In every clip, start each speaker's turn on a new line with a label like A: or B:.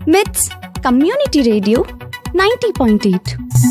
A: మిట్స్ community radio ninety point eight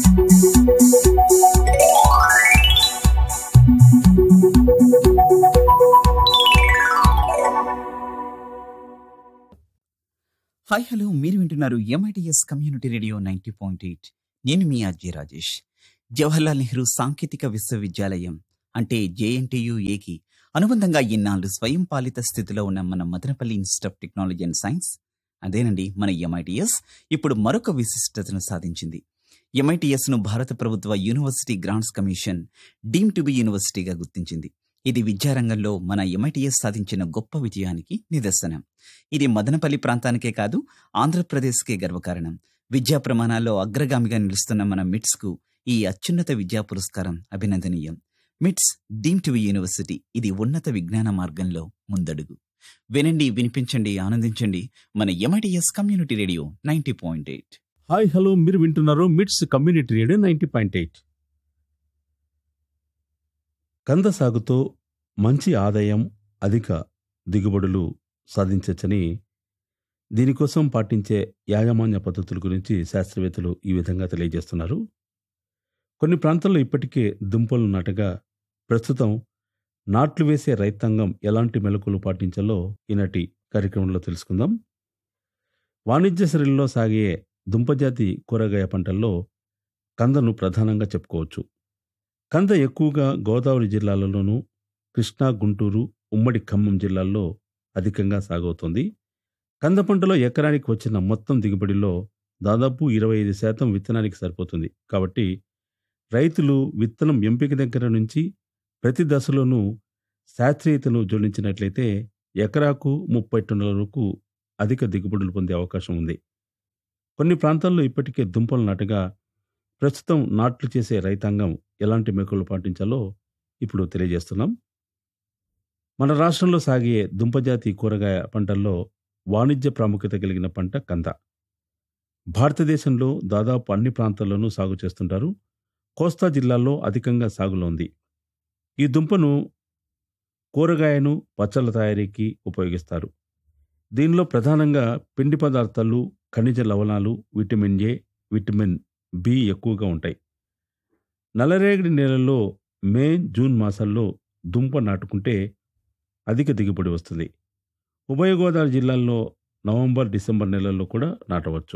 B: hi hello మీరు వింటున్నారు MITS community radio ninety point eight నేను మీ అజయ్ రాజేష్ జవహర్లాల్ నెహ్రూ సాంకేతిక విశ్వవిద్యాలయం అంటే జేఎన్టీయుఏకి అనుబంధంగా ఇన్నాళ్ళు స్వయం పాలిత స్థితిలో ఉన్న మన Madanapalle institute of technology and science అదేనండి మన ఎంఐటిఎస్ ఇప్పుడు మరొక విశిష్టతను సాధించింది ఎంఐటిఎస్ ను భారత ప్రభుత్వ university grants commission deem to be యూనివర్సిటీగా గుర్తించింది ఇది విద్యారంగంలో మన ఎంఐటిఎస్ సాధించిన గొప్ప విజయానికి నిదర్శనం ఇది మదనపల్లి ప్రాంతానికే కాదు ఆంధ్రప్రదేశ్కే గర్వకారణం విద్యా ప్రమాణాల్లో అగ్రగామిగా నిలుస్తున్న మన మిట్స్ కు ఈ అత్యున్నత విద్యా పురస్కారం అభినందనీయం మిట్స్ డీమ్ టు యూనివర్సిటీ ఇది ఉన్నత విజ్ఞాన మార్గంలో ముందడుగు వినండి వినిపించండి ఆనందించండి మన MITS community radio ninety point eight
C: hi hello మీరు వింటున్నారు MITS community radio ninety point eight కంద సాగుతో మంచి ఆదాయం అధిక దిగుబడులు సాధించవచ్చని దీనికోసం పాటించే యాజమాన్య పద్ధతుల గురించి శాస్త్రవేత్తలు ఈ విధంగా తెలియజేస్తున్నారు కొన్ని ప్రాంతాల్లో ఇప్పటికే దుంపలు నాటగా ప్రస్తుతం నాట్లు వేసే రైతాంగం ఎలాంటి మెలకులు పాటించాలో ఈనాటి కార్యక్రమంలో తెలుసుకుందాం వాణిజ్య శ్రేణిలో సాగే దుంపజాతి కూరగాయ పంటల్లో కందను ప్రధానంగా చెప్పుకోవచ్చు కంద ఎక్కువగా గోదావరి జిల్లాలలోనూ కృష్ణా గుంటూరు ఉమ్మడి ఖమ్మం జిల్లాల్లో అధికంగా సాగవుతోంది కంద పంటలో ఎకరానికి వచ్చిన మొత్తం దిగుబడిలో దాదాపు ఇరవై ఐదు శాతం విత్తనానికి సరిపోతుంది కాబట్టి రైతులు విత్తనం ఎంపిక దగ్గర నుంచి ప్రతి దశలోనూ శాస్త్రీయతను జోడించినట్లయితే ఎకరాకు ముప్పై టన్నుల వరకు అధిక దిగుబడులు పొందే అవకాశం ఉంది కొన్ని ప్రాంతాల్లో ఇప్పటికే దుంపలు నాటగా ప్రస్తుతం నాట్లు చేసే రైతాంగం ఎలాంటి మెకులు పాటించాలో ఇప్పుడు తెలియజేస్తున్నాం మన రాష్ట్రంలో సాగే దుంపజాతి కూరగాయ పంటల్లో వాణిజ్య ప్రాముఖ్యత కలిగిన పంట కంద భారతదేశంలో దాదాపు అన్ని ప్రాంతాల్లోనూ సాగు చేస్తుంటారు కోస్తా జిల్లాల్లో అధికంగా సాగులో ఉంది ఈ దుంపను కూరగాయను పచ్చళ్ళ తయారీకి ఉపయోగిస్తారు దీనిలో ప్రధానంగా పిండి పదార్థాలు ఖనిజ లవణాలు విటమిన్ ఏ విటమిన్ బి ఎక్కువగా ఉంటాయి నల్లరేగడి నేలల్లో మే జూన్ మాసాల్లో దుంప నాటుకుంటే అధిక దిగుబడి వస్తుంది ఉభయ గోదావరి జిల్లాల్లో నవంబర్ డిసెంబర్ నెలల్లో కూడా నాటవచ్చు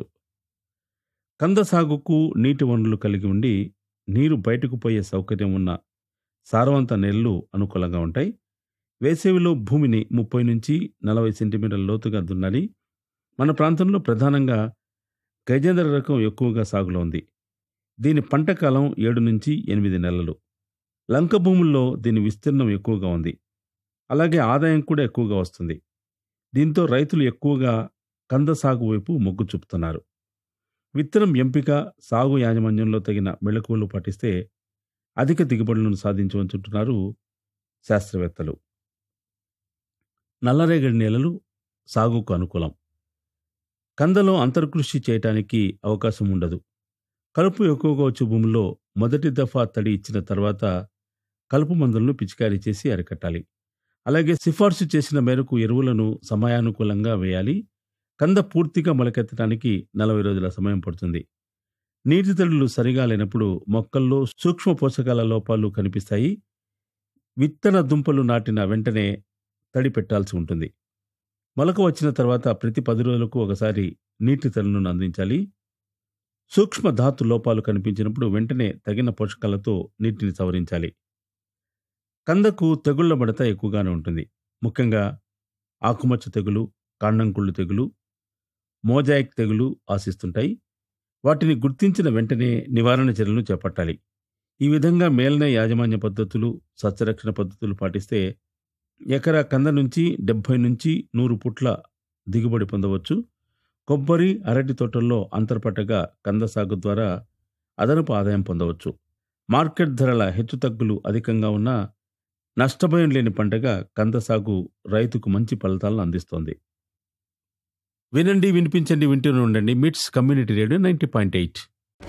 C: కంద సాగుకు నీటి వనరులు కలిగి ఉండి నీరు బయటకు పోయే సౌకర్యం ఉన్న సారవంత నేలలు అనుకూలంగా ఉంటాయి వేసవిలో భూమిని ముప్పై నుంచి నలభై సెంటీమీటర్ల లోతుగా దున్నాలి మన ప్రాంతంలో ప్రధానంగా గజేంద్ర రకం ఎక్కువగా సాగులో ఉంది దీని పంట కాలం ఏడు నుంచి ఎనిమిది నెలలు లంక భూముల్లో దీని విస్తీర్ణం ఎక్కువగా ఉంది అలాగే ఆదాయం కూడా ఎక్కువగా వస్తుంది దీంతో రైతులు ఎక్కువగా కంద సాగు వైపు మొగ్గు చూపుతున్నారు విత్తనం ఎంపిక సాగు యాజమాన్యంలో తగిన మెళకువలు పాటిస్తే అధిక దిగుబడులను సాధించవచ్చుంటున్నారు శాస్త్రవేత్తలు నల్లరేగడి నేలలు సాగుకు అనుకూలం కందలో అంతర్కృషి చేయటానికి అవకాశం ఉండదు కలుపు ఎక్కువగా వచ్చే భూముల్లో మొదటి దఫా తడి ఇచ్చిన తర్వాత కలుపు మందులను పిచికారీ చేసి అరికట్టాలి అలాగే సిఫార్సు చేసిన మేరకు ఎరువులను సమయానుకూలంగా వేయాలి కంద పూర్తిగా మొలకెత్తడానికి నలభై రోజుల సమయం పడుతుంది నీటి తడులు సరిగా లేనప్పుడు మొక్కల్లో సూక్ష్మ పోషకాల లోపాలు కనిపిస్తాయి విత్తన దుంపలు నాటిన వెంటనే తడి పెట్టాల్సి ఉంటుంది మొలక వచ్చిన తర్వాత ప్రతి పది రోజులకు ఒకసారి నీటి తడులను అందించాలి సూక్ష్మ ధాతు లోపాలు కనిపించినప్పుడు వెంటనే తగిన పోషకాలతో నీటిని సవరించాలి కందకు తెగుళ్ల మడత ఎక్కువగానే ఉంటుంది ముఖ్యంగా ఆకుమచ్చ తెగులు కాండంకుళ్ళు తెగులు మోజాయిక్ తెగులు ఆశిస్తుంటాయి వాటిని గుర్తించిన వెంటనే నివారణ చర్యలను చేపట్టాలి ఈ విధంగా మేలన యాజమాన్య పద్ధతులు సస్యరక్షణ పద్ధతులు పాటిస్తే ఎకరా కంద నుంచి డెబ్బై నుంచి నూరు పుట్ల దిగుబడి పొందవచ్చు కొబ్బరి అరటి తోటల్లో అంతర్పట్టగా కంద సాగు ద్వారా అదనపు ఆదాయం పొందవచ్చు మార్కెట్ ధరల హెచ్చుతగ్గులు అధికంగా ఉన్నా నష్టభయం లేని పంటగా కంద సాగు రైతుకు మంచి ఫలితాలను అందిస్తోంది వినండి వినిపించండి వింటూనే ఉండండి MITS community radio ninety point eight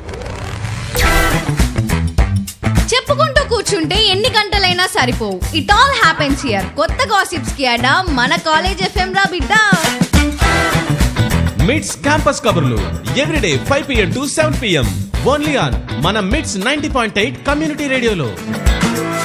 D: చెప్పుకుంటూ కూర్చుంటే ఎన్ని గంటలైనా సరిపోవు ఇట్ ఆల్ హ్యాపెన్స్ హియర్ కొత్త గాసిప్స్ కి అడా మన కాలేజ్ ఎఫ్ఎం రా బిడ్డ
E: మిట్స్ క్యాంపస్ కబుర్లు everyday five PM to seven PM only on మన MITS ninety point eight community రేడియోలో